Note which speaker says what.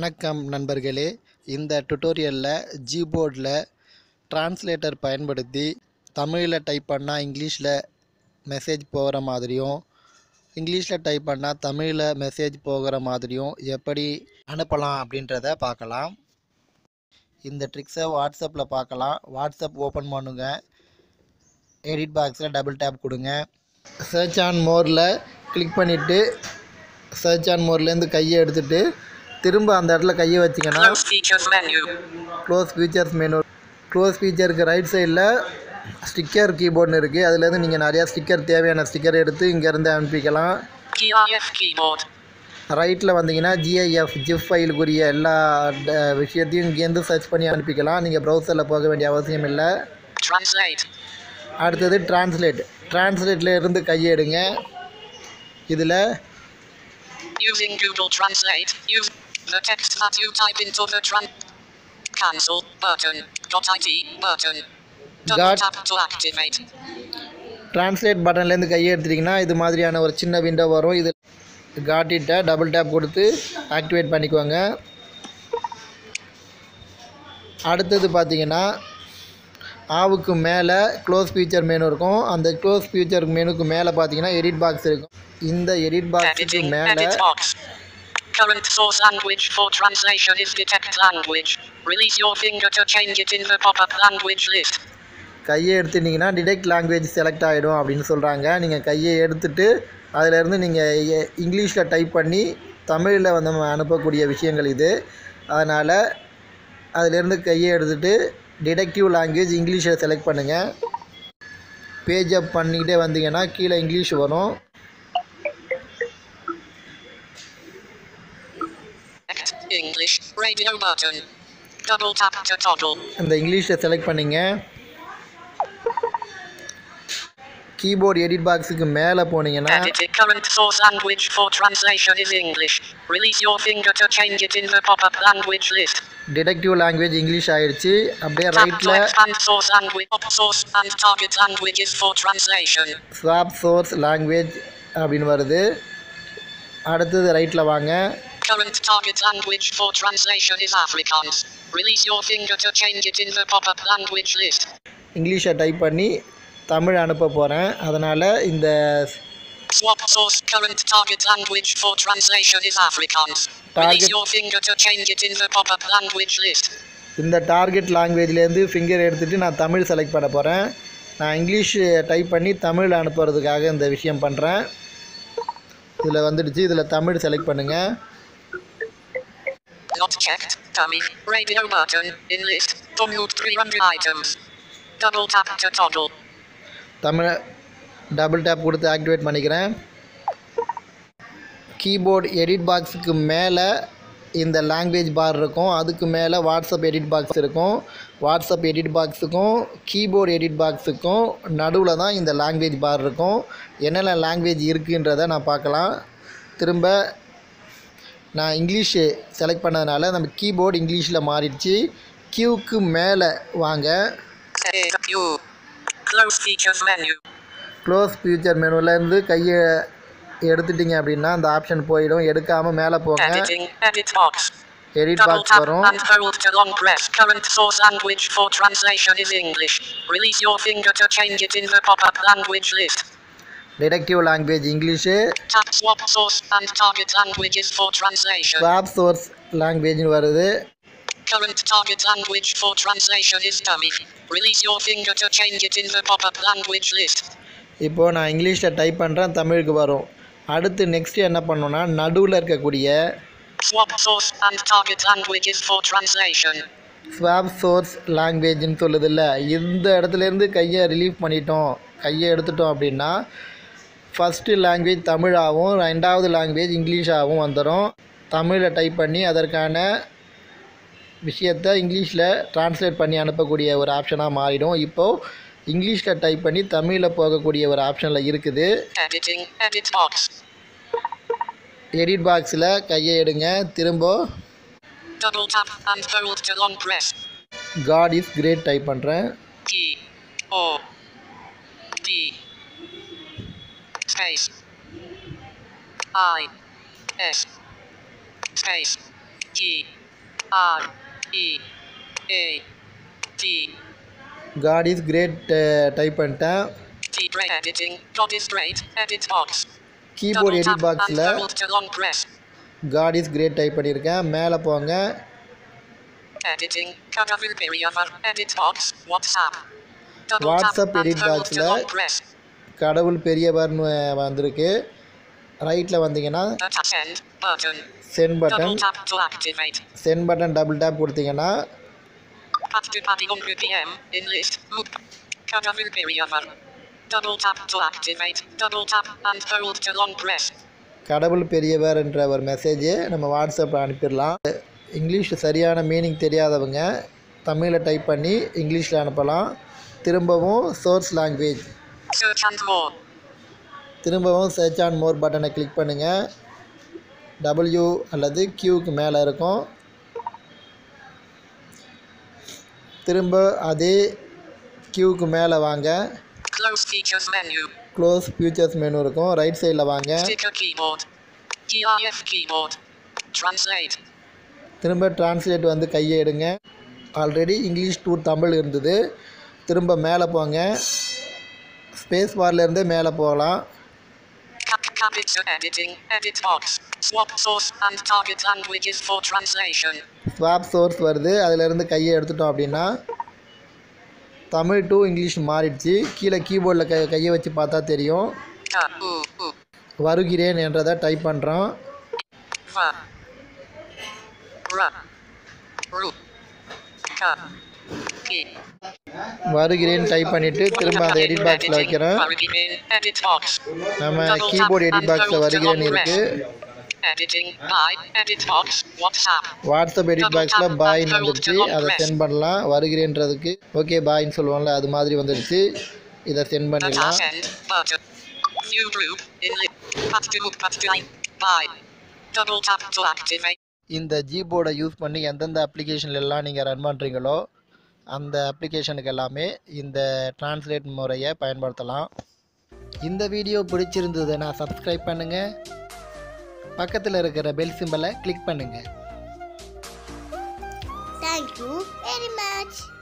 Speaker 1: வணக்கம் நண்பர்களே இந்த டுட்டோரியலில் ஜிபோர்டில் டிரான்ஸ்லேட்டர் பயன்படுத்தி தமிழில் டைப் பண்ணால் இங்கிலீஷில் மெசேஜ் போகிற மாதிரியும் இங்கிலீஷில் டைப் பண்ணால் தமிழில் மெசேஜ் போகிற மாதிரியும் எப்படி அனுப்பலாம் அப்படின்றத பார்க்கலாம் இந்த ட்ரிக்ஸை வாட்ஸ்அப்பில் பார்க்கலாம் வாட்ஸ்அப் ஓப்பன் பண்ணுங்க எடிட் பாக்ஸில் டபுள் டேப் கொடுங்க சர்ச் ஆன் மோரில் கிளிக் பண்ணிவிட்டு சர்ச் ஆன் மோர்லேருந்து கையை எடுத்துட்டு திரும்ப அந்த இடத்துல கையை வச்சிங்கன்னா
Speaker 2: Close features menu.
Speaker 1: Close features menu close ஃபீச்சருக்கு ரைட் சைடில் ஸ்டிக்கர் கீபோர்டுன்னு இருக்குது அதுலேருந்து நீங்கள் நிறையா ஸ்டிக்கர் தேவையான ஸ்டிக்கர் எடுத்து இங்கேருந்து அனுப்பிக்கலாம்
Speaker 2: GIF keyboard.
Speaker 1: ரைட்டில் வந்தீங்கன்னா ஜிஐஎஃப் ஜிப் ஃபைலுக்குரிய எல்லா ட- விஷயத்தையும் இங்கேருந்து சர்ச் பண்ணி அனுப்பிக்கலாம் நீங்கள் ப்ரௌசரில் போக வேண்டிய அவசியம் இல்லை
Speaker 2: Translate.
Speaker 1: அடுத்தது டிரான்ஸ்லேட் டிரான்ஸ்லேட்டில் இருந்து கையை எடுங்க இதில்
Speaker 2: Using Google Translate. Use the text that you type into the tran. Cancel button. Dot IT button. Double
Speaker 1: Got-
Speaker 2: tap to activate.
Speaker 1: Translate பட்டன்லேருந்து கையை எடுத்துட்டிங்கன்னா இது மாதிரியான ஒரு சின்ன விண்டோ வரும் இது காட்டிட்ட டபுள் டேப் கொடுத்து ஆக்டிவேட் பண்ணிக்கோங்க அடுத்தது பார்த்தீங்கன்னா ஆவுக்கு மேலே க்ளோஸ் ஃபீச்சர் மெனு இருக்கும் அந்த க்ளோஸ் ஃபீச்சர் மெனுக்கு மேலே பார்த்தீங்கன்னா எடிட் பாக்ஸ் இருக்கும் இந்த எடிட் பாக்ஸுக்கு
Speaker 2: Editing.
Speaker 1: மேலே
Speaker 2: Edit box. Current source language for translation is detect language. Release your finger to change it in the pop-up language list.
Speaker 1: கையை எடுத்துட்டிங்கன்னா டிடெக்ட் லாங்குவேஜ் செலக்ட் ஆகிடும் அப்படின்னு சொல்கிறாங்க நீங்கள் கையை எடுத்துட்டு அதிலேருந்து நீங்கள் இங்கிலீஷில் டைப் பண்ணி தமிழில் வந்து நம்ம அனுப்பக்கூடிய விஷயங்கள் இது அதனால் அதிலேருந்து கையை எடுத்துட்டு டிடெக்டிவ் லாங்குவேஜ் இங்கிலீஷில் செலக்ட் பண்ணுங்கள் பேஜ் அப் பண்ணிக்கிட்டே வந்தீங்கன்னா கீழே இங்கிலீஷ் வரும்
Speaker 2: Select English radio button. Double tap to toggle.
Speaker 1: அந்த இங்கிலீஷில் செலக்ட் பண்ணிங்க கீபோர்டு எடிட் பாக்ஸுக்கு மேலே போனீங்கன்னா
Speaker 2: Edit it. Current source language for translation is English. Release your finger to change it in the pop-up language list.
Speaker 1: Detected language English ஆயிடுச்சு அப்படியே
Speaker 2: Tap to
Speaker 1: ரைட்டில்
Speaker 2: expand source language. Up source and target languages for translation.
Speaker 1: Swap source language அப்படின்னு வருது அடுத்தது ரைட்டில் வாங்க
Speaker 2: Current target language for translation is Afrikaans. Release your finger to change it in the pop-up language list.
Speaker 1: இங்கிலீஷை type பண்ணி தமிழ் அனுப்ப போகிறேன் அதனால் இந்த
Speaker 2: Swap source. Current target language for translation is Afrikaans. Release
Speaker 1: Target-
Speaker 2: your finger to change it in the pop-up language list.
Speaker 1: இந்த target லாங்குவேஜ்லேருந்து finger எடுத்துகிட்டு நான் தமிழ் செலக்ட் பண்ண போகிறேன் நான் இங்கிலீஷ் டைப் பண்ணி தமிழ் அனுப்புறதுக்காக இந்த விஷயம் பண்ணுறேன் இதில் வந்துடுச்சு இதில் தமிழ் செலக்ட் பண்ணுங்கள்
Speaker 2: Not checked. Dummy. Radio button. In list. To mute 300 items. Double tap to toggle.
Speaker 1: Tamil double tap கொடுத்து ஆக்டிவேட் பண்ணிக்கிறேன் கீபோர்டு எடிட் பாக்ஸுக்கு மேலே இந்த லாங்குவேஜ் பார் இருக்கும் அதுக்கு மேலே வாட்ஸ்அப் எடிட் பாக்ஸ் இருக்கும் வாட்ஸ்அப் எடிட் பாக்ஸுக்கும் கீபோர்டு எடிட் பாக்ஸுக்கும் நடுவில் தான் இந்த லாங்குவேஜ் பார் இருக்கும் என்னென்ன லாங்குவேஜ் இருக்குன்றதை நான் பார்க்கலாம் திரும்ப நான் இங்கிலீஷ் செலக்ட் பண்ணதுனால நம்ம கீபோர்டு இங்கிலீஷில் மாறிடுச்சு கியூக்கு மேலே வாங்க
Speaker 2: A Q. Close features menu.
Speaker 1: Close future மெனுலேருந்து கையை எடுத்துட்டீங்க அப்படின்னா அந்த ஆப்ஷன் போயிடும் எடுக்காமல் மேலே போங்க
Speaker 2: Editing. Edit box.
Speaker 1: Edit
Speaker 2: Double
Speaker 1: box
Speaker 2: tap
Speaker 1: வரும்
Speaker 2: and hold to long press. Current source language for translation is English. Release your finger to change it in the pop-up language list.
Speaker 1: Detected language English
Speaker 2: Tap swap source and target languages for translation.
Speaker 1: Swap source லாங்குவேஜ்னு வருது
Speaker 2: Current target language for translation is dummy. Release your finger to change it in the pop-up language list.
Speaker 1: இப்போது நான் இங்கிலீஷில் type பண்ணுறேன் தமிழுக்கு வரும் அடுத்து next என்ன பண்ணோன்னா நடுவில் இருக்கக்கூடிய
Speaker 2: Swap source and target languages for translation.
Speaker 1: Swap source லாங்குவேஜ்னு சொல்லுதில்ல இந்த இடத்துலேருந்து கையை ரிலீவ் பண்ணிட்டோம் கையை எடுத்துட்டோம் அப்படின்னா ஃபஸ்ட்டு லாங்குவேஜ் தமிழாகவும் ரெண்டாவது லாங்குவேஜ் இங்கிலீஷாகவும் வந்துடும் தமிழில் டைப் பண்ணி அதற்கான விஷயத்தை இங்கிலீஷில் ட்ரான்ஸ்லேட் பண்ணி அனுப்பக்கூடிய ஒரு ஆப்ஷனாக மாறிடும் இப்போது இங்கிலீஷில் டைப் பண்ணி தமிழில் போகக்கூடிய ஒரு ஆப்ஷனில் இருக்குது
Speaker 2: Editing. Edit box.
Speaker 1: எடிட் பாக்ஸில் கையை எடுங்க திரும்ப
Speaker 2: Double tap and hold to long press.
Speaker 1: God is great type பண்ணுறேன்
Speaker 2: P. O. D. Space. I. S. Space. G. R E A T
Speaker 1: God is great type பண்ணிட்டேன்
Speaker 2: T Great editing. God is great. Edit box.
Speaker 1: Keyboard
Speaker 2: Double
Speaker 1: edit
Speaker 2: tap and
Speaker 1: பாக்ஸில்
Speaker 2: hold to long press.
Speaker 1: God is great type பண்ணியிருக்கேன் மேலே போங்க
Speaker 2: Editing. Kagavu Periavar. Edit box. WhatsApp. Double
Speaker 1: WhatsApp
Speaker 2: tap and
Speaker 1: edit
Speaker 2: hold
Speaker 1: box
Speaker 2: to
Speaker 1: ல
Speaker 2: long press.
Speaker 1: கடவுள் பெரியவர்னு வந்திருக்கு ரைட்டில் வந்தீங்கன்னா
Speaker 2: Attach end button.
Speaker 1: Send button
Speaker 2: Double tap to activate.
Speaker 1: Send button double tap கொடுத்தீங்கன்னா
Speaker 2: Pat to Paddy on PM. In list. Look. Kagavu Periavar. Double tap to activate. Double tap and hold to long press.
Speaker 1: கடவுள் பெரியவர் என்ற ஒரு மெசேஜை நம்ம வாட்ஸ்அப்பில் அனுப்பிடலாம் English சரியான meaning தெரியாதவங்க தமிழில் டைப் பண்ணி இங்கிலீஷில் அனுப்பலாம் திரும்பவும் source language
Speaker 2: Search and more.
Speaker 1: திரும்பவும் சர்ச் ஆன் மோர் பட்டனை கிளிக் பண்ணுங்கள் டபிள்யூ அல்லது கியூக்கு மேலே இருக்கும் திரும்ப அதே கியூக்கு மேலே வாங்க
Speaker 2: Close features menu.
Speaker 1: Close features menu இருக்கும் ரைட் சைடில் வாங்க
Speaker 2: Sticker keyboard. GIF keyboard. Translate.
Speaker 1: திரும்ப டிரான்ஸ்லேட் வந்து கையை எடுங்க ஆல்ரெடி இங்கிலீஷ் டு தமிழ் இருந்தது திரும்ப மேலே போங்க ஸ்பேஸ் பார்லேருந்தே மேலே போகலாம்
Speaker 2: Cap capture editing. Edit box. Swap source and target languages for translation.
Speaker 1: Swap source வருது அதிலேருந்து கையை எடுத்துட்டோம் அப்படின்னா தமிழ் டு இங்கிலீஷ் மாறிடுச்சு கீழே கீபோர்டில் கை கையை வச்சு பார்த்தா தெரியும்
Speaker 2: Ka u u.
Speaker 1: வருகிறேன் என்றதை டைப் பண்ணுறோம்
Speaker 2: Va. Ra. Ru. Ka. Ki.
Speaker 1: வருகிறேன் டைப் பண்ணிவிட்டு திரும்ப அந்த எடிட் பாக்ஸில் வைக்கிறோம்
Speaker 2: Varugin. Edit box.
Speaker 1: நம்ம
Speaker 2: Double tap
Speaker 1: keyboard edit
Speaker 2: and
Speaker 1: பாக்ஸில்
Speaker 2: hold to
Speaker 1: வருகிறேன்
Speaker 2: long
Speaker 1: இருக்குது
Speaker 2: Editing. By. Edit box. WhatsApp.
Speaker 1: WhatsApp edit பாக்ஸில் பாய்னு வந்துடுச்சு அதை சென்ட் பண்ணலாம் வருகிறேன்றதுக்கு ஓகே பாய்ன்னு சொல்லுவோம்ல அது மாதிரி வந்துடுச்சு இதை சென்ட் பண்ணிடலாம்
Speaker 2: Attach end button. View group. Inlet. Pat to pat to line. By. Double tap to activate.
Speaker 1: இந்த ஜிபோர்டை யூஸ் பண்ணி எந்தெந்த அப்ளிகேஷன்ல எல்லாம் நீங்கள் ரன் பண்ணுறீங்களோ அந்த அப்ளிகேஷனுக்கு எல்லாமே இந்த டிரான்ஸ்லேட் முறையை பயன்படுத்தலாம் இந்த வீடியோ பிடிச்சிருந்ததுன்னா சப்ஸ்கிரைப் பண்ணுங்கள் பக்கத்தில் இருக்கிற பெல் சிம்பலை கிளிக் பண்ணுங்கள்
Speaker 3: Thank you very much.